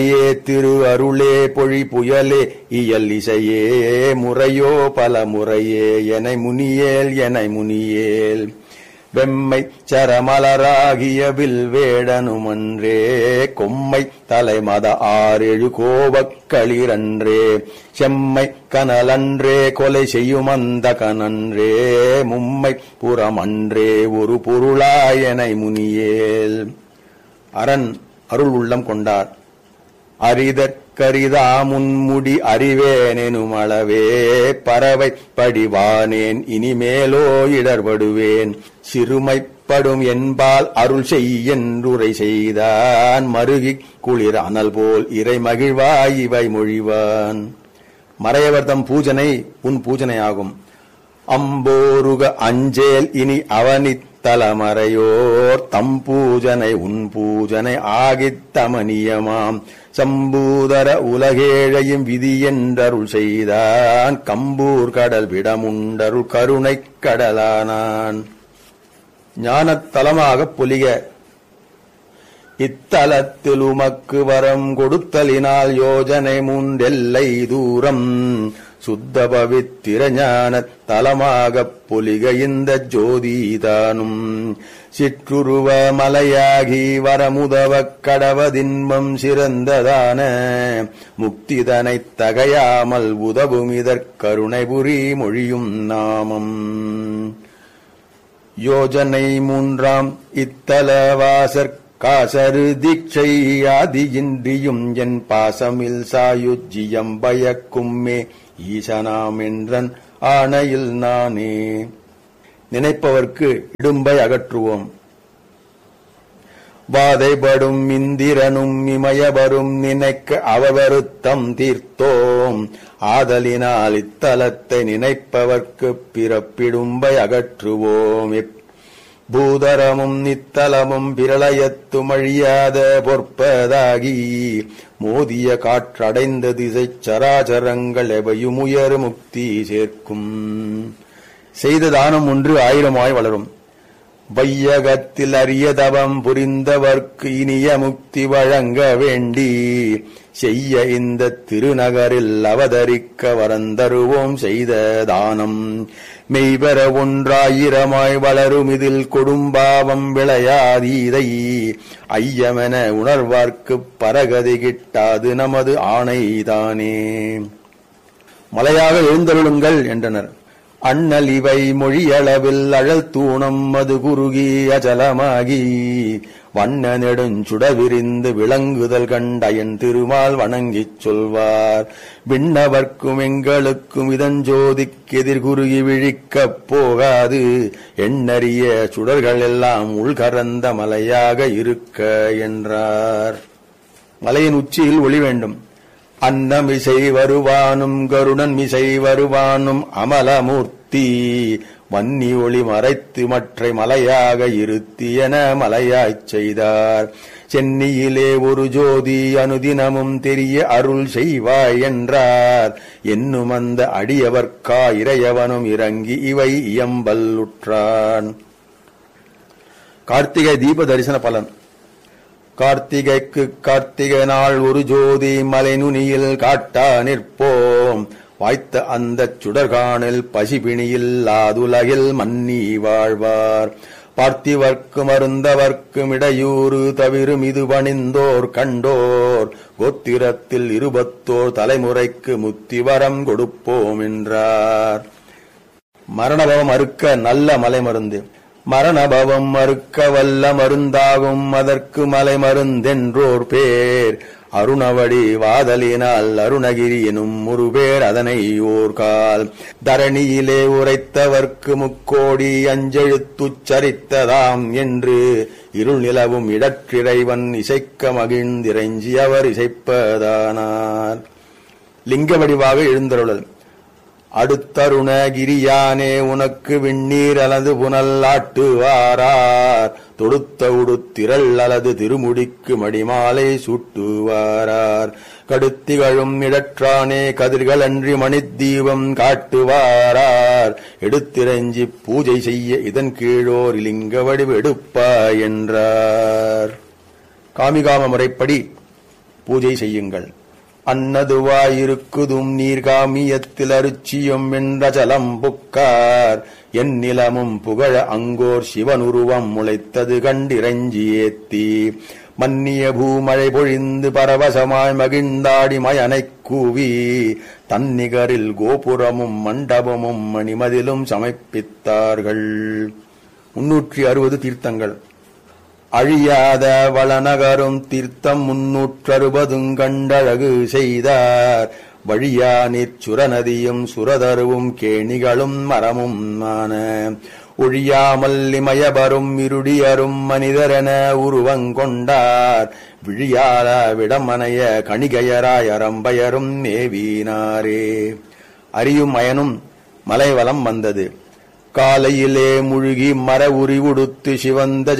ஏ திரு அருளே பொழி புயலே இயல் இசையே முறையோ பல முறையே எனை முனியேல் எனை முனியேல் வெம்மை சரமலராகிய வில்வேடனுமன்றே கொம்மை தலைமத ஆறெழு கோபக்களிரன்றே செம்மை கனலன்றே கொலை செய்யும் அந்த கனன்றே மும்மை புறமன்றே ஒரு பொருளாயனை முனியேல் அரண் அருள் உள்ளம் கொண்டார் அரிதற்கரிதா முன்முடி அறிவேனெனும் அளவே பறவை படிவானேன் இனிமேலோ இடர்படுவேன் சிறுமைப்படும் என்பால் அருள் செய்யென்றுரை செய்தான் மருகிக் குளிர் அனல் போல் இறை மகிழ்வாய் இவை மொழிவான் மறையவர் தம் பூஜனை உன் பூஜனையாகும் அம்போருக அஞ்சேல் இனி அவனித் தலமறையோர் தம் பூஜனை உன் பூஜனை ஆகித் தமனியமாம் சம்பூதர உலகேழையும் விதி என்றருள் செய்தான் கம்பூர் கடல் விடமுண்டருள் கருணைக் கடலானான் ஞானத் தலமாகப் பொலிக இத்தலத்தில் உமக்கு வரம் கொடுத்தலினால் யோஜனை மூன்றெல்லை தூரம் சுத்த பவித்திர ஞானத் தலமாகப் பொலிக இந்த ஜோதிதானும் சிற்றுருவ மலையாகி வரமுதவக் கடவதின்பம் சிறந்ததான முக்திதனைத் தகையாமல் உதவும் இதற்கருணை புரி மொழியும் நாமம் யோஜனை மூன்றாம் இத்தலவாசற் காசரு தீட்சை ஆதியின்றியும் என் பாசமில் சாயுஜ்ஜியம் பயக்கும்மே ஈசனாம் என்றன் ஆணையில் நானே நினைப்பவர்க்கு இடும்பை அகற்றுவோம் வாதைபடும் இந்திரனும் இமயவரும் நினைக்க அவவருத்தம் தீர்த்தோம் ஆதலினால் இத்தலத்தை நினைப்பவர்க்கு பிறப்பிடும்பை அகற்றுவோம் பூதரமும் நித்தலமும் பிரளயத்துமழியாத பொற்பதாகி மோதிய காற்றடைந்த திசைச் சராச்சரங்கள் எவையும் உயர் முக்தி சேர்க்கும் செய்த தானம் ஒன்று ஆயிரமாய் வளரும் வையகத்தில் அரிய தவம் புரிந்தவர்க்கு இனிய முக்தி வழங்க வேண்டி செய்ய இந்த திருநகரில் அவதரிக்க வரந்தருவோம் செய்த தானம் மெய்பெற ஒன்றாயிரமாய் வளரும் இதில் கொடும்பாவம் விளையாதீதை ஐயமென உணர்வார்க்குப் பரகதி கிட்டாது நமது ஆணைதானே மலையாக எழுந்தருளுங்கள் என்றனர் அண்ணல் இவை மொழியளவில் அழல் தூணம் மது குறுகி அஜலமாகி வண்ண நெடுஞ்சுட விரிந்து விளங்குதல் கண்டயன் திருமால் வணங்கிச் சொல்வார் விண்ணவர்க்கும் எங்களுக்கும் இதஞ்சோதிக்கெதிர் குறுகி விழிக்கப் போகாது எண்ணறிய சுடர்கள் எல்லாம் உள்கரந்த மலையாக இருக்க என்றார் மலையின் உச்சியில் ஒளி வேண்டும் அன்னமிசை வருவானும் கருணன் மிசை வருவானும் அமலமூர்த்தி வன்னி ஒளி மறைத்து மற்றை மலையாக இருத்தி என மலையாய்ச் செய்தார் சென்னியிலே ஒரு ஜோதி அனுதினமும் தெரிய அருள் செய்வாய் என்றார் என்னும் அந்த அடியவர்க்கா இறையவனும் இறங்கி இவை இயம்பல்லுற்றான் கார்த்திகை தீப தரிசன பலன் கார்த்திகைக்கு கார்த்திகை நாள் ஒரு ஜோதி மலைநுனியில் காட்டா நிற்போம் வாய்த்த அந்தச் சுடர்காணில் பசிபிணியில்லாதுலகில் மன்னி வாழ்வார் பார்த்திவர்க்கும் அருந்தவர்க்கும் இடையூறு தவிரும் இது பணிந்தோர் கண்டோர் கோத்திரத்தில் இருபத்தோர் தலைமுறைக்கு முத்திவரம் கொடுப்போம் என்றார் மரணபவம் அறுக்க நல்ல மலை மருந்து மரணபவம் மறுக்க வல்ல மருந்தாகும் அதற்கு மலை மருந்தென்றோர் பேர் அருணவடி வாதலினால் அருணகிரி எனும் ஒரு பேர் அதனை ஓர்கால் தரணியிலே உரைத்தவர்க்கு முக்கோடி அஞ்செழுத்துச் சரித்ததாம் என்று இருள் நிலவும் இடற்றிறைவன் இசைக்க மகிழ்ந்திரைஞ்சி அவர் இசைப்பதானார் லிங்க வடிவாக எழுந்தருளல் அடுத்தருணகிரியானே உனக்கு விண்ணீர் அல்லது புனல் ஆட்டுவாரார் தொடுத்த உடுத்திரள் அல்லது திருமுடிக்கு மடிமாலை சூட்டுவாரார் கடுத்திகழும் இடற்றானே கதிர்கள் அன்றி மணித்தீபம் காட்டுவாரார் எடுத்திரஞ்சி பூஜை செய்ய இதன் கீழோர் லிங்க வடிவு எடுப்பா என்றார் காமிகாம முறைப்படி பூஜை செய்யுங்கள் அன்னதுவாயிருக்குதும் நீர்காமியத்தில் அருச்சியும் வென்றச்சலம் புக்கார் என் நிலமும் புகழ அங்கோர் சிவனுருவம் முளைத்தது கண்டிரஞ்சி ஏத்தி மன்னிய பூமழை பொழிந்து பரவசமாய் மகிழ்ந்தாடி மயனைக் கூவி தன்னிகரில் கோபுரமும் மண்டபமும் மணிமதிலும் சமைப்பித்தார்கள் முன்னூற்றி அறுபது தீர்த்தங்கள் அழியாத வளநகரும் தீர்த்தம் முன்னூற்றறுபதும் கண்டழகு செய்தார் வழியா நிற்சுர நதியும் சுரதருவும் கேணிகளும் மரமும் ஆன ஒழியாமல் இமயபரும் இருடியரும் மனிதரென உருவங்கொண்டார் விழியால விடமனைய கணிகையராய் அரம்பயரும் மேவினாரே அரியும் அயனும் மலைவலம் வந்தது காலையிலே முழுகி மர உரி உடுத்து சிவந்த